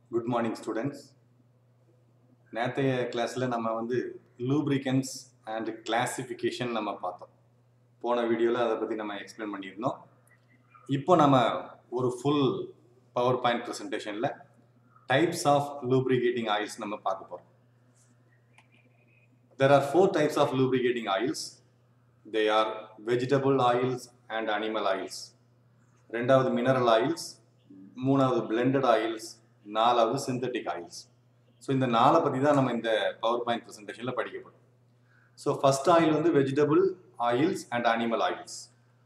Good morning students நேற்றைய கிளாஸில் நம்ம வந்து லூப்ரிகன்ஸ் அண்ட் கிளாசிஃபிகேஷன் நம்ம பார்த்தோம் போன வீடியோவில் அதை பற்றி நம்ம எக்ஸ்பிளைன் பண்ணியிருந்தோம் இப்போ நம்ம ஒரு ஃபுல் பவர் பாயிண்ட் ப்ரெசன்டேஷனில் டைப்ஸ் ஆஃப் லூப்ரிகேட்டிங் ஆயில்ஸ் நம்ம பார்க்க போகிறோம் there are four types of lubricating oils they are vegetable oils and animal oils ரெண்டாவது மினரல் ஆயில்ஸ் மூணாவது பிளெண்டட் ஆயில்ஸ் நாலாவது சிந்தட்டிக் ஆயில்ஸ் ஸோ இந்த நாலை பற்றி தான் நம்ம இந்த பவர் பாயிண்ட் ப்ரெசன்டேஷனில் படிக்க போகிறோம் ஸோ ஃபர்ஸ்ட் ஆயில் வந்து vegetable oils and animal oils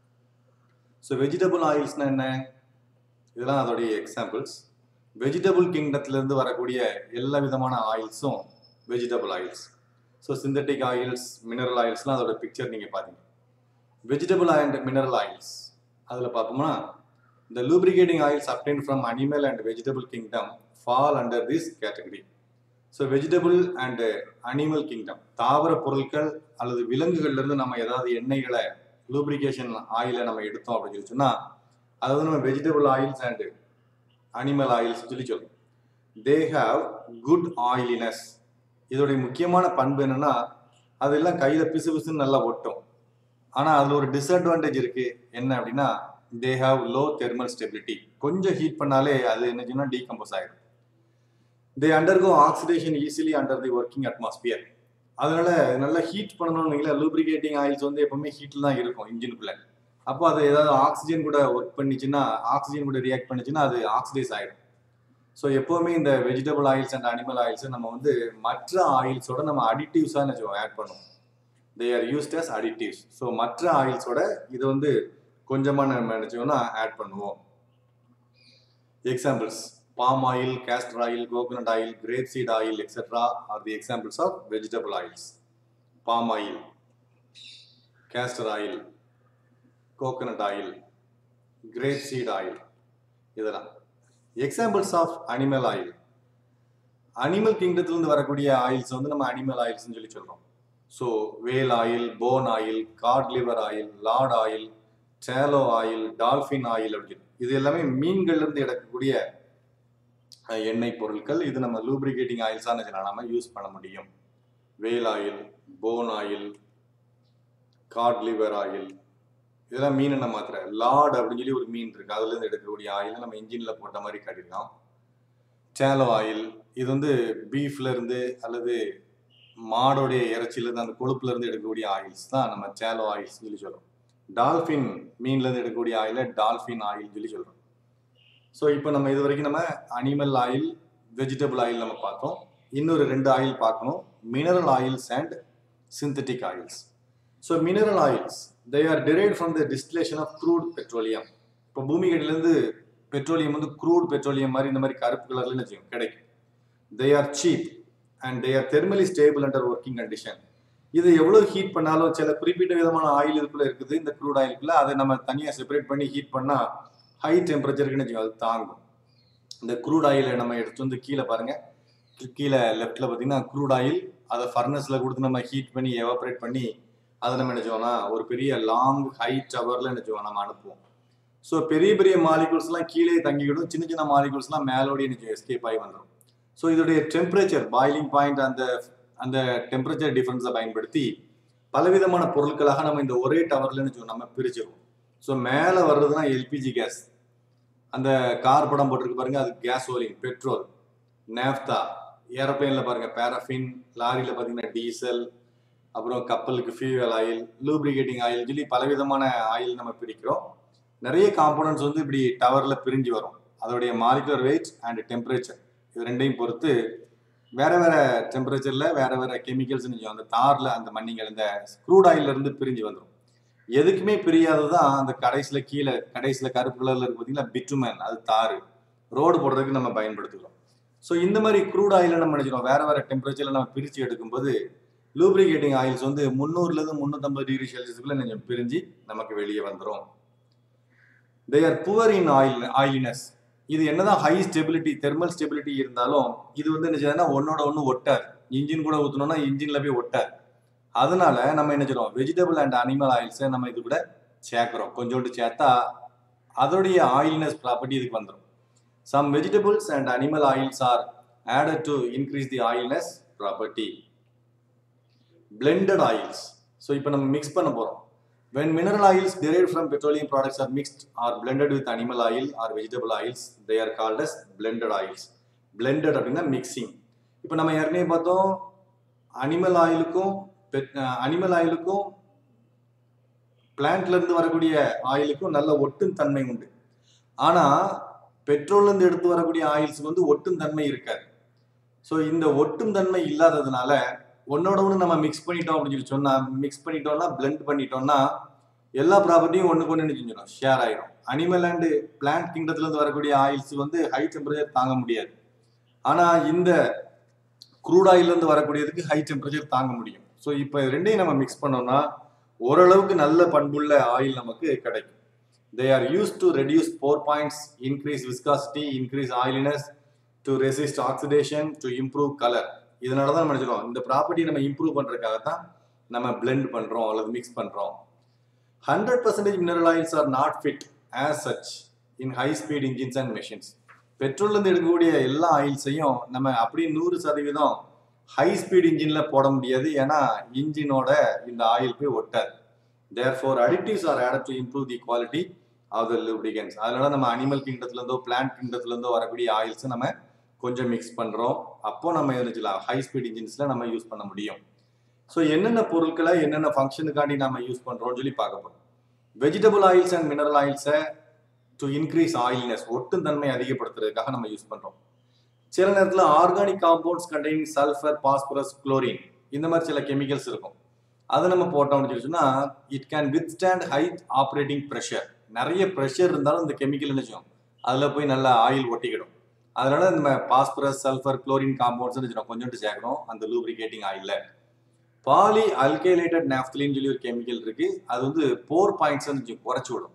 so vegetable ஆயில்ஸ்னா என்ன இதெல்லாம் அதோடைய எக்ஸாம்பிள்ஸ் வெஜிடபிள் கிங்டத்துலேருந்து வரக்கூடிய எல்லா விதமான ஆயில்ஸும் vegetable oils so synthetic oils mineral ஆயில்ஸ்லாம் அதோட பிக்சர் நீங்கள் பார்த்தீங்க வெஜிடபிள் அண்ட் மினரல் ஆயில்ஸ் அதில் பார்த்தோம்னா the lubricating oils obtained from animal and vegetable kingdom fall under this category so vegetable and animal kingdom தாவர பொருட்கள் அல்லது விலங்குகள்ல இருந்து நம்ம ஏதாவது எண்ணெய்களை லூப்ரிகேஷன் ஆயிலை நம்ம எடுத்தோம் அப்படின்னு சொல்லி சொன்னா அது வந்து நம்ம vegetable oils and animal oils சொல்லி சொல்லுவோம் தே ஹாவ் குட் ஆயிலினஸ் இதோடைய முக்கியமான பண்பு என்னன்னா அதெல்லாம் கையில பிசு பிசுன்னு நல்லா ஒட்டும் ஆனா அதுல ஒரு டிஸ்அட்வான்டேஜ் இருக்கு என்ன அப்படின்னா they have low thermal stability கொஞ்சம் ஹீட் பண்ணாலே அது என்ன சொன்னா டீகம்போஸ் ஆயிடும் they undergo oxidation easily under the working atmosphere அதனால நல்லா ஹீட் பண்ணணும்னு வைங்களேன் லூப்ரிகேட்டிங் ஆயில்ஸ் வந்து எப்பவுமே ஹீட்டில் தான் இருக்கும் இன்ஜினுக்குள்ள அப்போ அது ஏதாவது ஆக்சிஜன் கூட ஒர்க் பண்ணிச்சுன்னா ஆக்சிஜன் கூட ரியாக்ட் பண்ணிச்சுன்னா அது ஆக்சிடைஸ் ஆயிடும் ஸோ எப்போவுமே இந்த வெஜிடபிள் ஆயில்ஸ் அண்ட் அனிமல் ஆயில்ஸை நம்ம வந்து மற்ற ஆயில்ஸோட நம்ம அடிட்டிவ்ஸாக நினச்சோம் ஆட் பண்ணுவோம் they are used as additives so மற்ற ஆயில்ஸோட இது வந்து கொஞ்சமாக நம்ம நினச்சோம்னா ஆட் பண்ணுவோம் examples palm oil, castor oil, coconut oil, grapeseed oil, etc. are the examples of vegetable oils. Palm oil, castor oil, coconut oil, grapeseed oil. இதெல்லாம் examples of animal oil animal கிங்டத்துலேருந்து வரக்கூடிய ஆயில்ஸ் வந்து நம்ம animal ஆயில்ஸ்னு சொல்லி சொல்கிறோம் so whale oil bone oil cod liver oil lard oil tallow oil dolphin oil அப்படின்னு இது எல்லாமே மீன்கள்லேருந்து எடுக்கக்கூடிய எண்ணெய் பொருட்கள் இது நம்ம லூப்ரிகேட்டிங் ஆயில்ஸான நம்ம யூஸ் பண்ண முடியும் whale oil bone oil cod liver oil இதெல்லாம் மீன் என்ன மாத்திர லார்ட் அப்படின்னு சொல்லி ஒரு மீன் இருக்கு அதுல இருந்து எடுக்கக்கூடிய ஆயில் நம்ம இன்ஜின்ல போட்ட மாதிரி காட்டியிருக்கோம் சேலோ ஆயில் இது வந்து பீஃப்ல இருந்து அல்லது மாடோடைய இறைச்சியில இருந்து அந்த கொழுப்புல இருந்து எடுக்கக்கூடிய ஆயில்ஸ் தான் நம்ம சேலோ ஆயில்ஸ் சொல்லி சொல்றோம் டால்ஃபின் மீன்ல இருந்து எடுக்கக்கூடிய ஆயில டால்ஃபின் ஆயில் சொல்லி சொல்றோம் ஸோ இப்போ நம்ம இது வரைக்கும் நம்ம அனிமல் ஆயில் வெஜிடபிள் ஆயில் நம்ம பார்த்தோம் இன்னொரு ரெண்டு ஆயில் பார்க்கணும் mineral oils and synthetic oils so mineral oils they are derive from the distillation of crude petroleum இப்போ பூமிக்கடியிலேருந்து பெட்ரோலியம் வந்து க்ரூட் பெட்ரோலியம் மாதிரி இந்த மாதிரி கருப்பு கலர்ல வச்சுக்கோங்க கிடைக்கும் they are cheap and they are thermally stable under working condition இது எவ்வளோ ஹீட் பண்ணாலும் சில குறிப்பிட்ட விதமான ஆயில் இதுக்குள்ள இருக்குது இந்த க்ரூட் ஆயிலுக்குள்ள அதை நம்ம தனியாக செப்பரேட் பண்ணி ஹீட் பண்ணால் ஹை டெம்பரேச்சருக்குன்னு வச்சுக்கோங்க அது தாங்கும் இந்த க்ரூட் ஆயிலை நம்ம எடுத்து வந்து கீழே பாருங்க கீழே லெஃப்ட்ல பார்த்தீங்கன்னா க்ரூட் ஆயில் அதை ஃபர்னஸ்ல கொடுத்து நம்ம ஹீட் பண்ணி எவாபரேட் பண்ணி அதை நம்ம நினைச்சோம்னா ஒரு பெரிய லாங் ஹை டவர்ல நினைச்சோம் நம்ம அனுப்புவோம் ஸோ பெரிய பெரிய மாலிகூல்ஸ்லாம் கீழே தங்கிக்கிடும் சின்ன சின்ன மாலிகூல்ஸ்லாம் மேலோடைய நினைச்சோம் எஸ்கேப் ஆகி வந்துடும் ஸோ இதோடைய டெம்பரேச்சர் பாயிலிங் பாயிண்ட் அந்த அந்த டெம்பரேச்சர் டிஃபரன்ஸை பயன்படுத்தி பலவிதமான பொருட்களாக நம்ம இந்த ஒரே டவர்ல நினைச்சோம் நம்ம பிரிச்சிருவோம் ஸோ மேலே வர்றதுனா எல்பிஜி கேஸ் அந்த கார் படம் போட்டிருக்கு பாருங்க அது கேசோலின் பெட்ரோல் நேஃப்தா ஏரோப்ளைனில் பாருங்க பேரஃபின் லாரியில் பார்த்தீங்கன்னா டீசல் அப்புறம் கப்பலுக்கு ஃபியூவல் ஆயில் லூப்ரிகேட்டிங் ஆயில் சொல்லி பலவிதமான ஆயில் நம்ம பிரிக்கிறோம் நிறைய காம்போனன்ட்ஸ் வந்து இப்படி டவரில் பிரிஞ்சு வரும் அதோடைய மாலிகுலர் வெயிட் அண்ட் டெம்பரேச்சர் இது ரெண்டையும் பொறுத்து வேற வேற டெம்பரேச்சரில் வேற வேற கெமிக்கல்ஸ் அந்த தாரில் அந்த மண்ணிகள் இந்த க்ரூட் ஆயிலிருந்து இருந்து பிரிஞ்சு வந்துடும் எதுக்குமே பிரியாதது தான் அந்த கடைசியில் கீழே கடைசியில் கருப்பு கலரில் இருக்கு பார்த்தீங்கன்னா பிட்டுமேன் அது தாறு ரோடு போடுறதுக்கு நம்ம பயன்படுத்துகிறோம் ஸோ இந்த மாதிரி க்ரூட் ஆயிலை நம்ம நினைச்சிடும் வேற வேற டெம்பரேச்சரில் நம்ம பிரித்து எடுக்கும்போது லூப்ரிகேட்டிங் ஆயில்ஸ் வந்து முந்நூறுலேருந்து முந்நூற்றம்பது டிகிரி செல்சியஸ்க்குள்ள கொஞ்சம் பிரிஞ்சு நமக்கு வெளியே வந்துடும் they are poor in oil oiliness இது என்னதான் ஹை ஸ்டெபிலிட்டி தெர்மல் ஸ்டெபிலிட்டி இருந்தாலும் இது வந்து என்ன செய்யுதுன்னா ஒன்னோட ஒன்று ஒட்டார் இன்ஜின் கூட ஊற்றணும்னா இன்ஜினில் போய் ஒட்டார் அதனால நம்ம என்ன செய்றோம் வெஜிடபிள் அண்ட் அனிமல் ஆயில்ஸை நம்ம இது கூட சேர்க்குறோம் கொஞ்சோண்டு சேர்த்தா அதோடைய ஆயில்னஸ் ப்ராப்பர்ட்டி இதுக்கு வந்துடும் Some vegetables and animal oils are added to increase the oiliness property. Blended oils. So இப்போ நம்ம மிக்ஸ் பண்ண போறோம் when mineral oils derived from petroleum products are mixed or blended with animal oil or vegetable oils they are called as blended oils blended அப்படின்னா mixing இப்போ நம்ம ஏற்கனவே பார்த்தோம் animal ஆயிலுக்கும் animal ஆயிலுக்கும் பிளான்ட்ல இருந்து வரக்கூடிய ஆயிலுக்கும் நல்ல ஒட்டும் தன்மை உண்டு ஆனா பெட்ரோல்ல இருந்து எடுத்து வரக்கூடிய ஆயில்ஸுக்கு வந்து ஒட்டும் தன்மை இருக்காது ஸோ இந்த ஒட்டும் தன்மை இல்லாததுனால ஒன்னோட ஒன்று நம்ம மிக்ஸ் பண்ணிட்டோம் அப்படின்னு சொல்லி சொன்னா மிக்ஸ் பண்ணிட்டோம்னா பிளெண்ட் பண்ணிட்டோம்னா எல்லா ப்ராப்பர்ட்டியும் ஒன்றுக்கு ஒன்று செஞ்சிடும் ஷேர் ஆயிரும் அனிமல் அண்டு பிளான்ட் கிங்டத்துல இருந்து வரக்கூடிய ஆயில்ஸ் வந்து ஹை டெம்பரேச்சர் தாங்க முடியாது ஆனா இந்த க்ரூட் ஆயிலிருந்து வரக்கூடியதுக்கு ஹை டெம்பரேச்சர் தாங்க முடியும் ஸோ இப்போ ரெண்டையும் நம்ம மிக்ஸ் பண்ணோம்னா ஓரளவுக்கு நல்ல பண்புள்ள ஆயில் நமக்கு கிடைக்கும் they are use to reduce pour points increase viscosity increase oiliness to resist oxidation to improve colour இதனால தான் நம்ம நினைச்சிருக்கோம் இந்த ப்ராப்பர்ட்டி நம்ம இம்ப்ரூவ் பண்ணுறதுக்காக தான் நம்ம பிளெண்ட் பண்ணுறோம் அல்லது மிக்ஸ் பண்ணுறோம் hundred percentage mineral oils are not fit as such in high speed engines and machines பெட்ரோல்லேருந்து எடுக்கக்கூடிய எல்லா ஆயில்ஸையும் நம்ம அப்படியே நூறு சதவீதம் ஹை ஸ்பீட் இன்ஜினில் போட முடியாது ஏன்னா இன்ஜினோட இந்த ஆயில் போய் ஒட்டாது therefore additives are add to improve the quality of the lubricants அதனால நம்ம அனிமல் கிங்டத்துலேருந்தோ பிளான்ட் கிங்டத்துலேருந்தோ வரக்கூடிய ஆயில்ஸை நம்ம கொஞ்சம் மிக்ஸ் பண்ணுறோம் அப்போ நம்ம இருந்துக்கலாம் ஹை ஸ்பீட் இன்ஜின்ஸில் நம்ம யூஸ் பண்ண முடியும் ஸோ என்னென்ன பொருட்களை என்னென்ன ஃபங்க்ஷனுக்காண்டி நம்ம யூஸ் பண்ணுறோம்னு சொல்லி பார்க்க போகிறோம் வெஜிடபிள் ஆயில்ஸ் அண்ட் மினரல் ஆயில்ஸை டு இன்க்ரீஸ் ஆயில்னஸ் ஒட்டும் தன்மை அதிகப்படுத்துறதுக்காக நம்ம யூஸ் பண்ணுறோம் சில நேரத்தில் organic compounds contain sulphur phosphorus chlorine இந்த மாதிரி சில கெமிக்கல்ஸ் இருக்கும் அதை நம்ம போட்டோம்னு சொல்லி சொன்னால் it can withstand high operating pressure நிறைய ப்ரெஷர் இருந்தாலும் இந்த கெமிக்கல் என்ன செய்யும் அதில் போய் நல்லா ஆயில் ஒட்டிக்கிடும் அதனால நம்ம பாஸ்பரஸ் சல்ஃபர் குளோரின் காம்பவுண்ட்ஸ் வச்சுக்கணும் கொஞ்சோண்டு சேர்க்கணும் அந்த லூப்ரிகேட்டிங் ஆயிலில் பாலி அல்கைலேட்டட் நாப்தலின் சொல்லி ஒரு கெமிக்கல் இருக்கு அது வந்து போர் பாயிண்ட்ஸ் வந்து குறைச்சி விடும்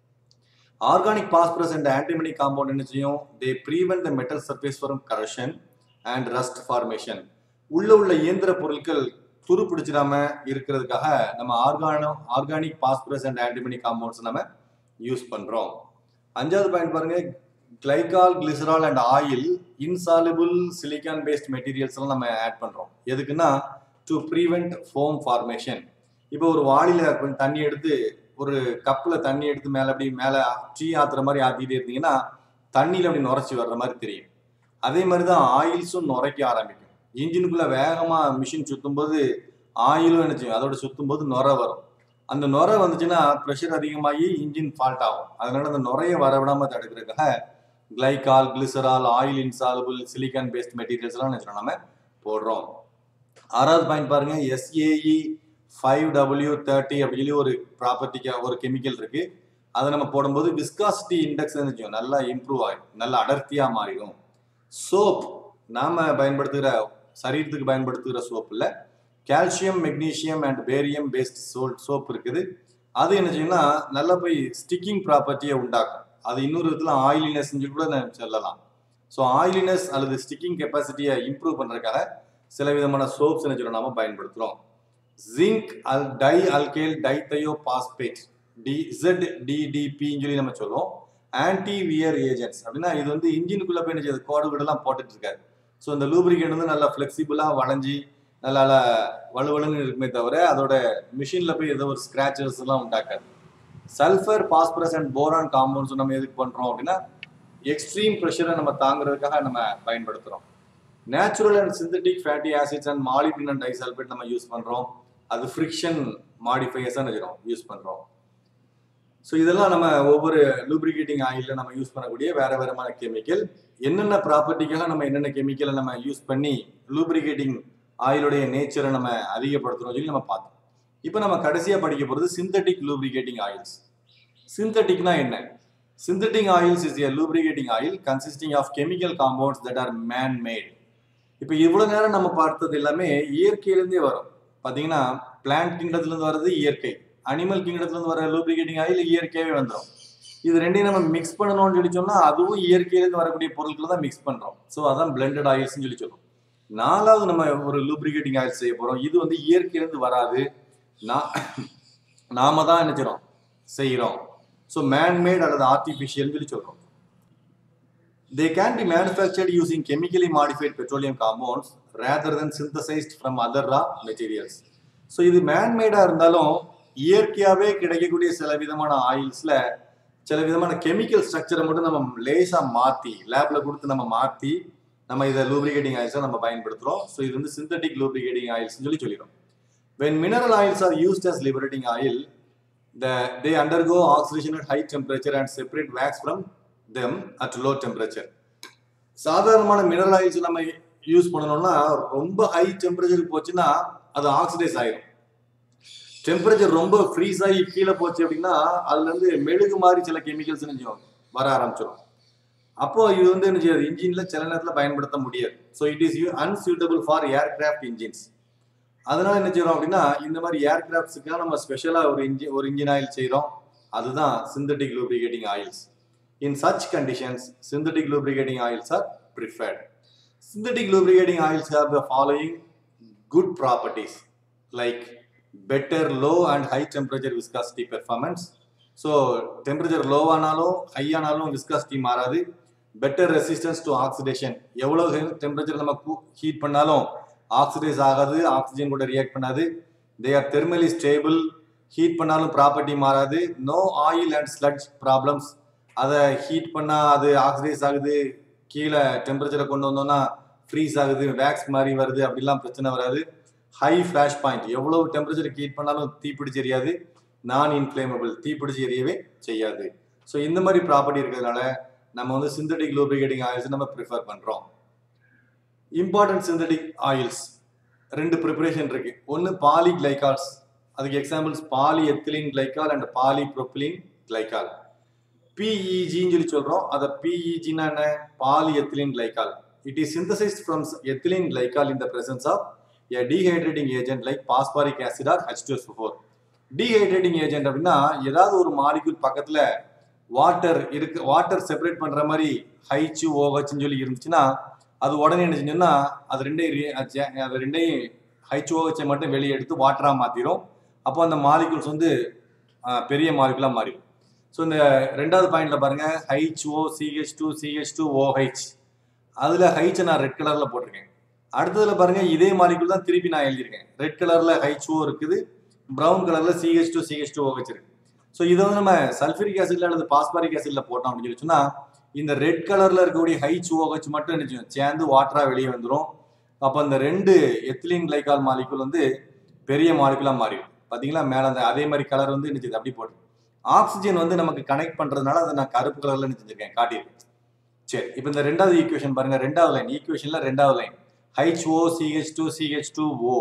organic phosphorus and antimony compound என்ன செய்யும் they prevent the metal surface form corrosion and rust formation உள்ள உள்ள இயந்திர பொருட்கள் துரு பிடிச்சிடாம இருக்கிறதுக்காக நம்ம organo organic phosphorus and antimony compounds நம்ம யூஸ் பண்றோம் அஞ்சாவது பாயிண்ட் பாருங்க glycol glycerol and oil insoluble silicon based materials எல்லாம் நம்ம ஆட் பண்றோம் எதுக்குன்னா டு ப்ரீவெண்ட் ஃபோம் ஃபார்மேஷன் இப்போ ஒரு வாளியில கொஞ்சம் தண்ணி எடுத்து ஒரு கப்பில் தண்ணி எடுத்து மேலே அப்படி மேலே டீ ஆத்துற மாதிரி ஆற்றிட்டே இருந்தீங்கன்னா தண்ணியில் அப்படி நுரைச்சி வர்ற மாதிரி தெரியும் அதே மாதிரி தான் ஆயில்ஸும் நுரைக்க ஆரம்பிக்கும் இன்ஜினுக்குள்ளே வேகமாக மிஷின் சுற்றும் போது ஆயிலும் என்ன செய்யும் அதோட சுற்றும் போது நுரை வரும் அந்த நுரை வந்துச்சுன்னா ப்ரெஷர் அதிகமாகி இன்ஜின் ஃபால்ட் ஆகும் அதனால அந்த நுரைய வரவிடாமல் தடுக்கிறதுக்காக glycol glycerol oil insoluble silicon based மெட்டீரியல்ஸ்லாம் என்ன நம்ம போடுறோம் ஆறாவது பாயிண்ட் பாருங்க எஸ்ஏஇ ஃபைவ் டபிள்யூ தேர்ட்டி அப்படின்னு சொல்லி ஒரு ப்ராப்பர்ட்டிக்கு ஒரு கெமிக்கல் இருக்கு அதை நம்ம போடும்போது விஸ்காசிட்டி இண்டெக்ஸ் இருந்துச்சு நல்லா இம்ப்ரூவ் ஆகும் நல்லா அடர்த்தியா மாறிடும் சோப் நாம பயன்படுத்துகிற சரீரத்துக்கு பயன்படுத்துகிற சோப்பில் calcium magnesium and barium based சோல் சோப் இருக்குது அது என்ன செய்யும்னா நல்லா போய் ஸ்டிக்கிங் ப்ராப்பர்ட்டியை உண்டாக்கும் அது இன்னொரு விதத்தில் ஆயிலினஸ் கூட நம்ம சொல்லலாம் ஸோ ஆயிலினஸ் அல்லது ஸ்டிக்கிங் கெப்பாசிட்டியை இம்ப்ரூவ் பண்ணுறதுக்காக சில விதமான சோப்ஸ் என்ன சொல்ல நாம பயன்படுத்துகிறோம் ஜிங்க் அல் dialkyl dithiophosphate D Z டிடிபின்னு சொல்லி நம்ம சொல்லுவோம் ஆன்டி வியர் ஏஜென்ட்ஸ் அப்படின்னா இது வந்து இன்ஜினுக்குள்ள போய் என்ன செய்யுது கோடு வீடெல்லாம் போட்டுட்டு இருக்காரு ஸோ இந்த லூப்ரிகேட் வந்து நல்லா ஃப்ளெக்சிபிளாக வளைஞ்சி நல்லா வலுவலுன்னு இருக்குமே தவிர அதோட மிஷினில் போய் ஏதோ ஒரு ஸ்க்ராச்சஸ் எல்லாம் உண்டாக்காது sulphur phosphorus and boron compounds நம்ம எதுக்கு பண்ணுறோம் அப்படின்னா எக்ஸ்ட்ரீம் ப்ரெஷரை நம்ம தாங்குறதுக்காக நம்ம பயன்படுத்துகிறோம் natural and synthetic fatty acids and molybdenum and disulphide நம்ம யூஸ் பண்ணுறோம் அது ஃப்ரிக்ஷன் மாடிஃபையர்ஸாக நினைக்கிறோம் யூஸ் பண்ணுறோம் ஸோ இதெல்லாம் நம்ம ஒவ்வொரு லூப்ரிகேட்டிங் ஆயிலில் நம்ம யூஸ் பண்ணக்கூடிய வேற வேறமான கெமிக்கல் என்னென்ன ப்ராப்பர்ட்டிக்காக நம்ம என்னென்ன கெமிக்கலை நம்ம யூஸ் பண்ணி லூப்ரிகேட்டிங் ஆயிலுடைய நேச்சரை நம்ம அதிகப்படுத்துறோம் சொல்லி நம்ம பார்த்தோம் இப்போ நம்ம கடைசியாக படிக்க போகிறது சிந்தட்டிக் லூப்ரிகேட்டிங் ஆயில்ஸ் சிந்தட்டிக்னா என்ன synthetic oils is a lubricating oil consisting of chemical compounds that are man made இப்போ இவ்வளோ நேரம் நம்ம பார்த்தது எல்லாமே இயற்கையிலேருந்தே வரும் பார்த்தீங்கன்னா பிளான்ட் கிங்டத்துலேருந்து வர்றது இயற்கை அனிமல் கிங்டத்துலேருந்து வர லூப்ரிகேட்டிங் ஆயில் இயற்கையாகவே வந்துடும் இது ரெண்டையும் நம்ம மிக்ஸ் பண்ணணும்னு சொல்லி சொன்னால் அதுவும் இயற்கையிலேருந்து வரக்கூடிய பொருட்களை தான் மிக்ஸ் பண்ணுறோம் ஸோ அதான் பிளெண்டட் ஆயில்ஸ்னு சொல்லி சொல்லுவோம் நாலாவது நம்ம ஒரு லூப்ரிகேட்டிங் ஆயில் செய்ய போகிறோம் இது வந்து இயற்கையிலேருந்து வராது நான் நாம தான் என்ன செய்கிறோம் செய்கிறோம் ஸோ மேன்மேட் அல்லது ஆர்டிஃபிஷியல்னு சொல்லி சொல்கிறோம் they can be manufactured using chemically modified petroleum compounds rather than synthesized from other raw materials so இது மேன்மேடாக இருந்தாலும் இயற்கையாகவே கிடைக்கக்கூடிய சில விதமான ஆயில்ஸில் சில விதமான கெமிக்கல் ஸ்ட்ரக்சரை மட்டும் நம்ம லேசாக மாற்றி லேபில் கொடுத்து நம்ம மாற்றி நம்ம இதை லூப்ரிகேட்டிங் ஆயில்ஸாக நம்ம பயன்படுத்துகிறோம் ஸோ இது வந்து சிந்தட்டிக் லூப்ரிகேட்டிங் ஆயில்ஸ்னு சொல்லி சொல்லிடும் when mineral oils are used as liberating oil the, they undergo oxidation at high temperature and separate wax from them at low temperature சாதாரணமான மினரல் ஆயில்ஸ் நம்ம யூஸ் பண்ணணும்னா ரொம்ப ஹை டெம்பரேச்சருக்கு போச்சுன்னா அது ஆக்சிடைஸ் ஆயிடும் டெம்பரேச்சர் ரொம்ப ஃப்ரீஸ் ஆகி கீழே போச்சு அப்படின்னா அதுல இருந்து மெழுகு மாதிரி சில கெமிக்கல்ஸ் நினைச்சோம் வர ஆரம்பிச்சிடும் அப்போ இது வந்து என்ன செய்யாது இன்ஜின்ல சில நேரத்தில் பயன்படுத்த முடியாது so it is unsuitable for aircraft engines அதனால என்ன செய்யறோம் அப்படின்னா இந்த மாதிரி ஏர்கிராஃப்ட்ஸுக்காக நம்ம ஸ்பெஷலாக ஒரு இன்ஜின் ஒரு இன்ஜின் ஆயில் செய்கிறோம் அதுதான் synthetic lubricating oils in such conditions synthetic lubricating oils are preferred synthetic lubricating oils have the following good properties like better low and high temperature viscosity performance so temperature லோவானாலும் ஹையானாலும் viscosity மாறாது better resistance to oxidation எவ்வளோ temperature நம்ம heat பண்ணாலும் oxidise ஆகாது oxygen கூட react பண்ணாது they are thermally stable heat பண்ணாலும் ப்ராப்பர்ட்டி மாறாது no oil and sludge problems அதை ஹீட் பண்ணால் அது ஆக்சிடைஸ் ஆகுது கீழே டெம்பரேச்சரை கொண்டு வந்தோம்னா ஃப்ரீஸ் ஆகுது வேக்ஸ் மாதிரி வருது அப்படிலாம் பிரச்சனை வராது ஹை ஃப்ளாஷ் பாயிண்ட் எவ்வளவு டெம்பரேச்சர் ஹீட் பண்ணாலும் தீப்பிடிச்சு எரியாது நான் இன்ஃப்ளேமபிள் தீப்பிடிச்சு எரியவே செய்யாது ஸோ இந்த மாதிரி ப்ராப்பர்ட்டி இருக்கிறதுனால நம்ம வந்து சிந்தட்டிக் லூப்ரிகேட்டிங் ஆயில்ஸ் நம்ம ப்ரிஃபர் பண்ணுறோம் இம்பார்ட்டன்ட் சிந்தட்டிக் ஆயில்ஸ் ரெண்டு ப்ரிப்பரேஷன் இருக்கு ஒன்று பாலி கிளைகால்ஸ் அதுக்கு examples polyethylene glycol and polypropylene glycol பிஇஜின்னு சொல்லி சொல்றோம் அதை பிஇஜின்னா என்ன polyethylene glycol it is synthesised from ethylene glycol in the presence of a dehydrating agent like phosphoric acid or H two four dehydrating agent அப்படின்னா ஏதாவது ஒரு molecule பக்கத்துல வாட்டர் இருக்கு வாட்டர் செப்பரேட் பண்ற மாதிரி ஹைச்சு ஓஹெச்னு சொல்லி இருந்துச்சுன்னா அது உடனே என்ன செஞ்சோம்னா அது ரெண்டையும் அது ரெண்டையும் ஹைச்ஓஹெச்சை மட்டும் வெளியே எடுத்து வாட்டராக மாற்றிடும் அப்போ அந்த மாலிகுல்ஸ் வந்து பெரிய மாலிகுலாக மாறிடும் ஸோ இந்த ரெண்டாவது பாயிண்ட்ல பாருங்க HO CH two CH two OH அதில் ஹைச்சை நான் ரெட் கலரில் போட்டிருக்கேன் அடுத்ததுல பாருங்க இதே மாலிகுல் தான் திருப்பி நான் எழுதியிருக்கேன் ரெட் கலரில் ஹைச்ஓ இருக்குது ப்ரௌன் கலரில் CH two CH two OH இருக்கு ஸோ இதை வந்து நம்ம சல்ஃபரிக் ஆசிட்ல அல்லது பாஸ்பாரிக் ஆசிட்ல போட்டோம் அப்படின்னு சொல்லி சொன்னா இந்த ரெட் கலர்ல இருக்கக்கூடிய ஹைச் ஓஹெச் மட்டும் என்ன செய்யும் சேர்ந்து வாட்டரா வெளியே வந்துடும் அப்போ அந்த ரெண்டு எத்திலின் கிளைகால் மாலிகுல் வந்து பெரிய மாலிகுலா மாறிடும் பாத்தீங்களா மேல அந்த அதே மாதிரி கலர் வந்து என்ன செய்யுது அப்படி போட்டு ஆக்சிஜன் வந்து நமக்கு கனெக்ட் பண்றதுனால அதை நான் கருப்பு கலர்ல என்ன செஞ்சிருக்கேன் காட்டியிருக்கேன் சரி இப்போ இந்த ரெண்டாவது ஈக்குவேஷன் பாருங்க ரெண்டாவது லைன் ஈக்குவேஷன்ல ரெண்டாவது line H O CH two CH two O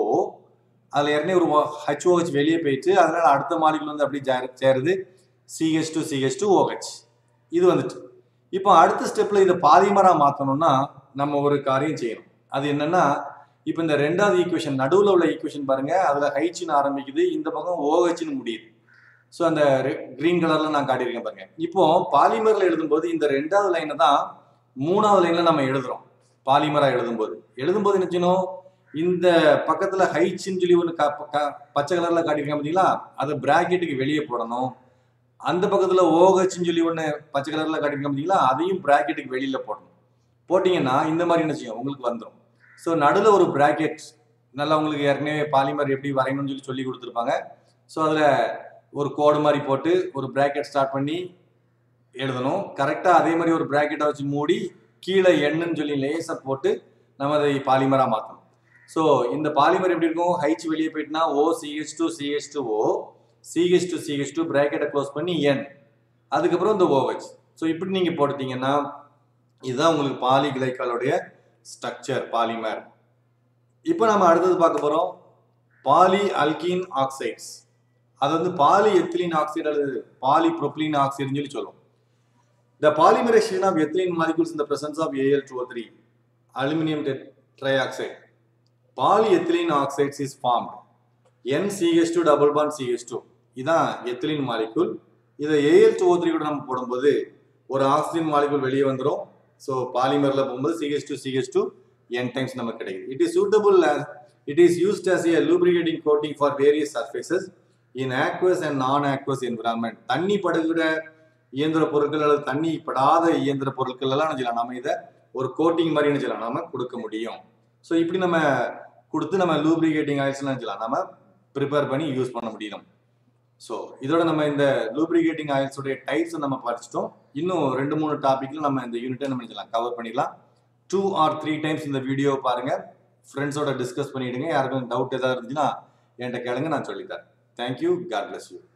அதுல ஏற்கனவே ஒரு ஹெச்ஓஹெச் வெளியே போயிட்டு அதனால அடுத்த மாலிகுல் வந்து அப்படி சேருது CH two CH two OH இது வந்துட்டு இப்போ அடுத்த ஸ்டெப்ல இதை பாலிமரா மாத்தணும்னா நம்ம ஒரு காரியம் செய்யணும் அது என்னன்னா இப்போ இந்த ரெண்டாவது ஈக்குவேஷன் நடுவில் உள்ள ஈக்குவேஷன் பாருங்க அதுல ஹைச்சின்னு ஆரம்பிக்குது இந்த பக்கம் ஓஹெச்னு முடியுது ஸோ அந்த கிரீன் கலர்ல நான் காட்டியிருக்கேன் பாருங்க இப்போ பாலிமர்ல எழுதும்போது இந்த ரெண்டாவது லைனை தான் மூணாவது லைன்ல நம்ம எழுதுறோம் பாலிமரா எழுதும்போது எழுதும்போது என்ன செய்யணும் இந்த பக்கத்துல ஹைட்ஸ்ன்னு சொல்லி ஒன்று பச்சை கலர்ல காட்டியிருக்கேன் பார்த்தீங்களா அதை பிராக்கெட்டுக்கு வெளியே போடணும் அந்த பக்கத்துல ஓஹெச்னு சொல்லி ஒன்று பச்சை கலர்ல காட்டியிருக்கேன் பார்த்தீங்களா அதையும் பிராக்கெட்டுக்கு வெளியில போடணும் போட்டீங்கன்னா இந்த மாதிரி என்ன செய்யும் உங்களுக்கு வந்துடும் ஸோ நடுவில் ஒரு பிராக்கெட் நல்லா உங்களுக்கு ஏற்கனவே பாலிமர் எப்படி வரையணும்னு சொல்லி சொல்லி கொடுத்துருப்பாங்க ஸோ அதில் ஒரு கோடு மாதிரி போட்டு ஒரு பிராக்கெட் ஸ்டார்ட் பண்ணி எழுதணும் கரெக்டாக அதே மாதிரி ஒரு பிராக்கெட்டை வச்சு மூடி கீழே எண்ணுன்னு சொல்லி லேசாக போட்டு நம்ம அதை பாலிமராக மாற்றணும் ஸோ இந்த பாலிமர் எப்படி இருக்கும் ஹைச் வெளியே போயிட்டுனா O CH two CH two O CH two CH two பிராக்கெட்டை க்ளோஸ் பண்ணி என் அதுக்கப்புறம் இந்த ஓஹெச் ஸோ இப்படி நீங்கள் போட்டுட்டீங்கன்னா இதுதான் உங்களுக்கு பாலி கிளைக்காலுடைய ஸ்ட்ரக்சர் பாலிமர் இப்போ நம்ம அடுத்தது பார்க்க போகிறோம் பாலி அல்கீன் ஆக்சைட்ஸ் அது வந்து பாலி எத்திலின் ஆக்சைடு அல்லது பாலி ப்ரொப்ளின் ஆக்சைடுன்னு சொல்லி சொல்லுவோம் the polymerisation of ethylene molecules இந்த presence of Al two three aluminium trioxide polyethylene oxides is formed NCH2 double bond CH2 இதான் எத்திலின் மாலிகுல் இதை ஏஎல் டூ த்ரீ கூட நம்ம போடும்போது ஒரு ஆக்சிஜன் மாலிகுல் வெளியே வந்துடும் ஸோ பாலிமரில் போகும்போது CH two CH two n times நமக்கு கிடைக்குது it is suitable it is used as a lubricating coating for various surfaces in aqueous and non aqueous environment தண்ணி படுகிற இயந்திர பொருட்கள் அல்லது தண்ணி படாத இயந்திர பொருட்கள் எல்லாம் என்ன செய்யலாம் நம்ம இதை ஒரு கோட்டிங் மாதிரி என்ன செய்யலாம் நாம கொடுக்க முடியும் ஸோ இப்படி நம்ம கொடுத்து நம்ம லூப்ரிகேட்டிங் ஆயில்ஸ் என்ன செய்யலாம் நம்ம ப்ரிப்பேர் பண்ணி யூஸ் பண்ண முடியும் ஸோ இதோட நம்ம இந்த லூப்ரிகேட்டிங் ஆயில்ஸோடைய டைப்ஸ் நம்ம படிச்சிட்டோம் இன்னும் ரெண்டு மூணு டாபிக்ல நம்ம இந்த யூனிட்டை நம்ம செய்யலாம் கவர் பண்ணிடலாம் டூ ஆர் த்ரீ டைம்ஸ் இந்த வீடியோ பாருங்க ஃப்ரெண்ட்ஸோட டிஸ்கஸ் பண்ணிடுங்க யாருக்கும் டவுட் ஏதாவது இருந்துச்சுன்னா என்கிட்ட கேளுங்க நான் சொல்லித்தரேன் தேங்க்யூ காட் bless யூ